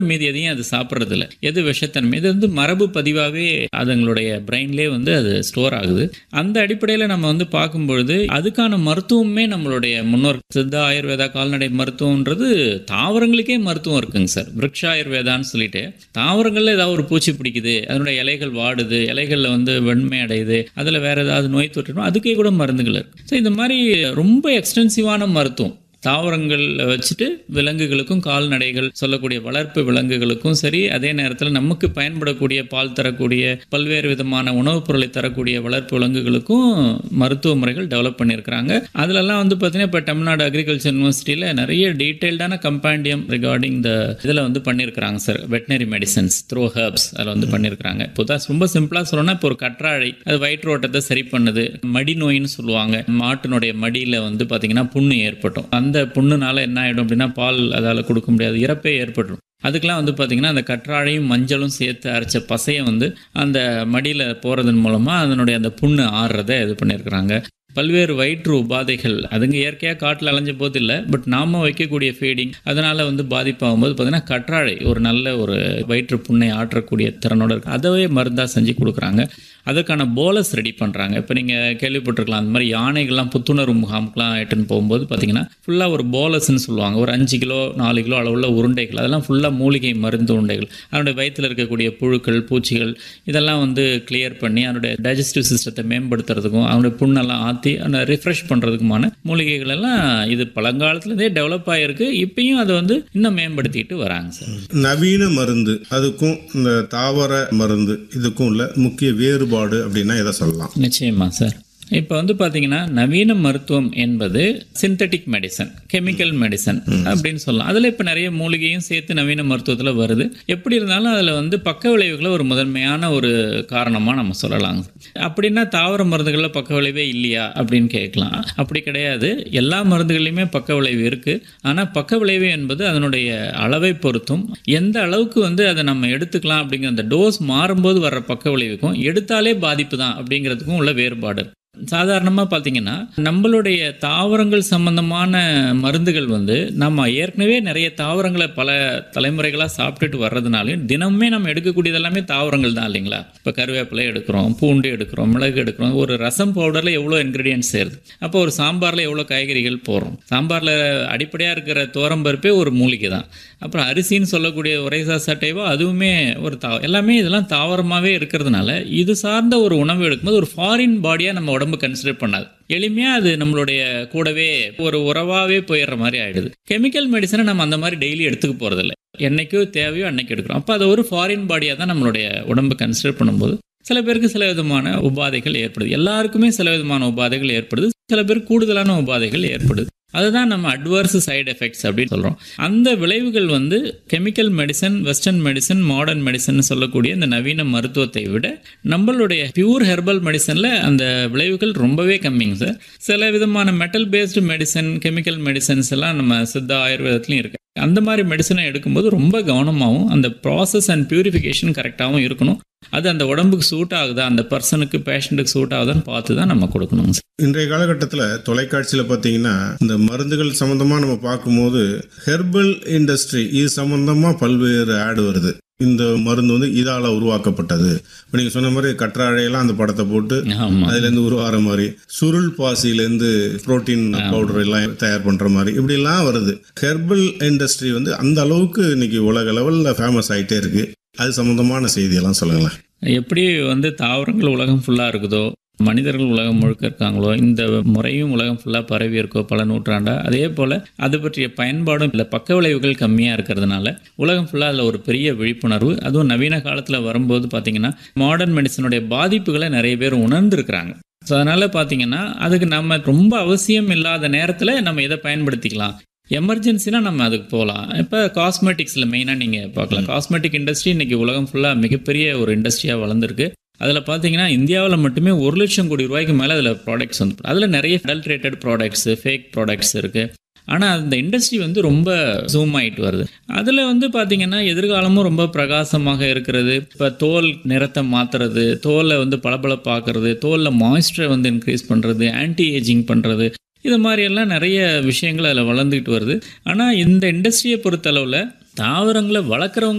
மீதி எதையும் அது சாப்பிட்றது இல்லை எது விஷத்தன்மை இது வந்து மரபு பதிவாகவே அதுங்களுடைய பிரெயின்லேயே வந்து அது ஸ்டோர் ஆகுது அந்த அடிப்படையில் நம்ம வந்து பார்க்கும்பொழுது அதுக்கான மருத்துவமே நம்மளுடைய முன்னோர் சித்தா ஆயுர்வேதா கால்நடை மருத்துவம்ன்றது தாவரங்களுக்கே மருத்துவம் இருக்குங்க சார் விரக்ஷ ஆயுர்வேதான்னு சொல்லிட்டு தாவரங்களில் ஏதாவது ஒரு பூச்சி பிடிக்குது அதனுடைய இலைகள் வாடுது இலைகளில் வந்து வெண்மை அடையுது அதில் வேற ஏதாவது நோய் தொற்றுணும் அதுக்கே கூட மருந்துகள் இருக்கு ஸோ இந்த மாதிரி ரொம்ப எக்ஸ்டென்சிவான மருத்துவம் தாவரங்கள் வச்சுட்டு விலங்குகளுக்கும் கால்நடைகள் சொல்லக்கூடிய வளர்ப்பு விலங்குகளுக்கும் சரி அதே நேரத்தில் நமக்கு பயன்படக்கூடிய பால் தரக்கூடிய பல்வேறு விதமான உணவுப் பொருளை தரக்கூடிய வளர்ப்பு விலங்குகளுக்கும் மருத்துவ முறைகள் டெவலப் பண்ணியிருக்கிறாங்க அதிலெல்லாம் வந்து பார்த்தீங்கன்னா இப்போ தமிழ்நாடு அக்ரிகல்ச்சர் யூனிவர்சிட்டியில் நிறைய டீட்டெயில்டான கம்பாண்டியம் ரிகார்டிங் த இதில் வந்து பண்ணியிருக்கிறாங்க sir veterinary medicines through herbs அதில் வந்து பண்ணியிருக்கிறாங்க இப்போ தான் ரொம்ப சிம்பிளாக சொல்லணும்னா இப்போ ஒரு கற்றாழை அது வயிற்றோட்டத்தை சரி பண்ணுது மடி நோயின்னு சொல்லுவாங்க மாட்டினுடைய மடியில் வந்து பார்த்தீங்கன்னா புண்ணு ஏற்பட்டோம் அந்த புண்ணுனால என்ன ஆகிடும் அப்படின்னா பால் அதால் கொடுக்க முடியாது இறப்பே ஏற்பட்டுரும் அதுக்கெலாம் வந்து பார்த்திங்கன்னா அந்த கற்றாழையும் மஞ்சளும் சேர்த்து அரைச்ச பசையை வந்து அந்த மடியில் போகிறதன் மூலமாக அதனுடைய அந்த புண்ணு ஆறுறதை இது பண்ணியிருக்கிறாங்க பல்வேறு வயிற்று உபாதைகள் அதுங்க இயற்கையாக காட்டில் அலைஞ்ச போது இல்லை பட் நாம வைக்கக்கூடிய ஃபீடிங் அதனால் வந்து பாதிப்பாகும்போது பார்த்தீங்கன்னா கற்றாழை ஒரு நல்ல ஒரு வயிற்று புண்ணை ஆற்றக்கூடிய திறனோட இருக்குது அதவே மருந்தாக செஞ்சு கொடுக்குறாங்க அதற்கான போலஸ் ரெடி பண்ணுறாங்க இப்போ நீங்கள் கேள்விப்பட்டிருக்கலாம் அந்த மாதிரி யானைகள்லாம் புத்துணர்வு முகாமுக்கெலாம் எட்டுன்னு போகும்போது பார்த்தீங்கன்னா ஃபுல்லாக ஒரு போலஸ்ன்னு சொல்லுவாங்க ஒரு அஞ்சு கிலோ நாலு கிலோ அளவுள்ள உருண்டைகள் அதெல்லாம் ஃபுல்லாக மூலிகை மருந்து உருண்டைகள் அதனுடைய வயிற்றில் இருக்கக்கூடிய புழுக்கள் பூச்சிகள் இதெல்லாம் வந்து கிளியர் பண்ணி அதனுடைய டைஜஸ்டிவ் சிஸ்டத்தை மேம்படுத்துறதுக்கும் அதனுடைய புண்ணெல்லாம் ஆற்றி அந்த ரிஃப்ரெஷ் பண்ணுறதுக்குமான மூலிகைகள் எல்லாம் இது பழங்காலத்துலேருந்தே டெவலப் ஆகிருக்கு இப்பயும் அதை வந்து இன்னும் மேம்படுத்திட்டு வராங்க சார் நவீன மருந்து அதுக்கும் இந்த தாவர மருந்து இதுக்கும் உள்ள முக்கிய வேறுபாடு அப்படின்னா எதை சொல்லலாம் நிச்சயமா சார் இப்போ வந்து பார்த்தீங்கன்னா நவீன மருத்துவம் என்பது சிந்தட்டிக் மெடிசன் கெமிக்கல் மெடிசன் அப்படின்னு சொல்லலாம் அதில் இப்போ நிறைய மூலிகையும் சேர்த்து நவீன மருத்துவத்தில் வருது எப்படி இருந்தாலும் அதில் வந்து பக்க விளைவுகளை ஒரு முதன்மையான ஒரு காரணமாக நம்ம சொல்லலாங்க அப்படின்னா தாவர மருந்துகளில் பக்க விளைவே இல்லையா அப்படின்னு கேட்கலாம் அப்படி கிடையாது எல்லா மருந்துகள்லையுமே பக்க விளைவு இருக்குது ஆனால் பக்க விளைவு என்பது அதனுடைய அளவை பொறுத்தும் எந்த அளவுக்கு வந்து அதை நம்ம எடுத்துக்கலாம் அப்படிங்கிற அந்த டோஸ் மாறும்போது வர்ற பக்க விளைவுக்கும் எடுத்தாலே பாதிப்பு தான் அப்படிங்கிறதுக்கும் உள்ள வேறுபாடு சாதாரணமாக பார்த்தீங்கன்னா நம்மளுடைய தாவரங்கள் சம்பந்தமான மருந்துகள் வந்து நம்ம ஏற்கனவே நிறைய தாவரங்களை பல தலைமுறைகளாக சாப்பிட்டுட்டு வர்றதுனாலையும் தினமுமே நம்ம எடுக்கக்கூடியது எல்லாமே தாவரங்கள் தான் இல்லைங்களா இப்போ கருவேப்பிலை எடுக்கிறோம் பூண்டு எடுக்கிறோம் மிளகு எடுக்கிறோம் ஒரு ரசம் பவுடரில் எவ்வளோ இன்க்ரீடியன்ஸ் சேருது அப்போ ஒரு சாம்பாரில் எவ்வளோ காய்கறிகள் போடுறோம் சாம்பாரில் அடிப்படையாக இருக்கிற தோரம்பருப்பே ஒரு மூலிகை தான் அப்புறம் அரிசின்னு சொல்லக்கூடிய உரைசா சட்டைவோ அதுவுமே ஒரு தா எல்லாமே இதெல்லாம் தாவரமாகவே இருக்கிறதுனால இது சார்ந்த ஒரு உணவு எடுக்கும்போது ஒரு ஃபாரின் பாடியாக நம்ம உடம்பு கன்சிடர் பண்ணாது எளிமையாக அது நம்மளுடைய கூடவே ஒரு உறவாகவே போயிடுற மாதிரி ஆயிடுது கெமிக்கல் மெடிசனை நம்ம அந்த மாதிரி டெய்லி எடுத்துக்க போகிறதில்ல என்னைக்கோ தேவையோ அன்னைக்கு எடுக்கிறோம் அப்போ அது ஒரு ஃபாரின் பாடியாக தான் நம்மளுடைய உடம்பு கன்சிடர் பண்ணும்போது சில பேருக்கு சில விதமான உபாதைகள் ஏற்படுது எல்லாருக்குமே சில விதமான உபாதைகள் ஏற்படுது சில பேருக்கு கூடுதலான உபாதைகள் ஏற்படுது அதுதான் நம்ம அட்வர்ஸ் சைடு எஃபெக்ட்ஸ் அப்படின்னு சொல்கிறோம் அந்த விளைவுகள் வந்து chemical medicine western medicine modern medicine சொல்லக்கூடிய இந்த நவீன மருத்துவத்தை விட நம்மளுடைய பியூர் ஹெர்பல் மெடிசனில் அந்த விளைவுகள் ரொம்பவே கம்மிங்க சார் சில விதமான metal based medicine chemical medicines எல்லாம் நம்ம சித்தா ஆயுர்வேதத்துலையும் இருக்கு அந்த மாதிரி மெடிசனை எடுக்கும்போது ரொம்ப கவனமாகவும் அந்த ப்ராசஸ் அண்ட் பியூரிஃபிகேஷன் கரெக்டாகவும் இருக்கணும் அது அந்த உடம்புக்கு சூட் ஆகுதா அந்த பர்சனுக்கு பேஷண்ட்டுக்கு சூட் ஆகுதான்னு பார்த்து தான் நம்ம கொடுக்கணுங்க சார் இன்றைய காலகட்டத்தில் தொலைக்காட்சியில் பார்த்தீங்கன்னா இந்த மருந்துகள் சம்மந்தமாக நம்ம பார்க்கும்போது ஹெர்பல் இண்டஸ்ட்ரி இது சம்மந்தமாக பல்வேறு ஆடு வருது இந்த மருந்து வந்து இதால் உருவாக்கப்பட்டது இப்போ நீங்கள் சொன்ன மாதிரி கற்றாழையெல்லாம் அந்த படத்தை போட்டு ஆமாம் அதுலேருந்து உருவாகிற மாதிரி சுருள் பாசியிலேருந்து புரோட்டீன் பவுடர் எல்லாம் தயார் பண்ணுற மாதிரி இப்படிலாம் வருது ஹெர்பல் இண்டஸ்ட்ரி வந்து அந்த அளவுக்கு இன்னைக்கு உலக லெவலில் ஃபேமஸ் ஆகிட்டே இருக்கு அது சம்மந்தமான செய்தியெல்லாம் சொல்லுங்களேன் எப்படி வந்து தாவரங்கள் உலகம் ஃபுல்லாக இருக்குதோ மனிதர்கள் உலகம் முழுக்க இருக்காங்களோ இந்த முறையும் உலகம் ஃபுல்லாக பரவி இருக்கோ பல நூற்றாண்டா அதே போல் அது பற்றிய பயன்பாடும் இல்லை பக்க விளைவுகள் கம்மியாக இருக்கிறதுனால உலகம் ஃபுல்லாக அதில் ஒரு பெரிய விழிப்புணர்வு அதுவும் நவீன காலத்தில் வரும்போது பார்த்திங்கன்னா மாடர்ன் மெடிசனுடைய பாதிப்புகளை நிறைய பேர் உணர்ந்துருக்கிறாங்க ஸோ அதனால் பார்த்தீங்கன்னா அதுக்கு நம்ம ரொம்ப அவசியம் இல்லாத நேரத்தில் நம்ம இதை பயன்படுத்திக்கலாம் எமர்ஜென்சினா நம்ம அதுக்கு போகலாம் இப்போ காஸ்மெட்டிக்ஸில் மெயினாக நீங்கள் பார்க்கலாம் காஸ்மெட்டிக் இண்டஸ்ட்ரி இன்னைக்கு உலகம் ஃபுல்லாக மிகப்பெரிய ஒரு இண்டஸ்ட்ரியாக வளர்ந்துருக்கு அதில் பார்த்தீங்கன்னா இந்தியாவில் மட்டுமே ஒரு லட்சம் கோடி ரூபாய்க்கு மேலே அதில் ப்ராடக்ட்ஸ் வந்து அதில் நிறைய அடல்ட்ரேட்டட் ப்ராடக்ட்ஸு ஃபேக் ப்ராடக்ட்ஸ் இருக்குது ஆனால் அந்த இண்டஸ்ட்ரி வந்து ரொம்ப ஜூம் ஆகிட்டு வருது அதில் வந்து பார்த்திங்கன்னா எதிர்காலமும் ரொம்ப பிரகாசமாக இருக்கிறது இப்போ தோல் நிறத்தை மாற்றுறது தோலை வந்து பளபளப்பாக்குறது தோலில் மாய்ஸ்டரை வந்து இன்க்ரீஸ் பண்ணுறது ஆன்டி ஏஜிங் பண்ணுறது இது மாதிரியெல்லாம் நிறைய விஷயங்கள் அதில் வளர்ந்துக்கிட்டு வருது ஆனால் இந்த இண்டஸ்ட்ரியை பொறுத்தளவில் தாவரங்களை வளர்க்குறவங்க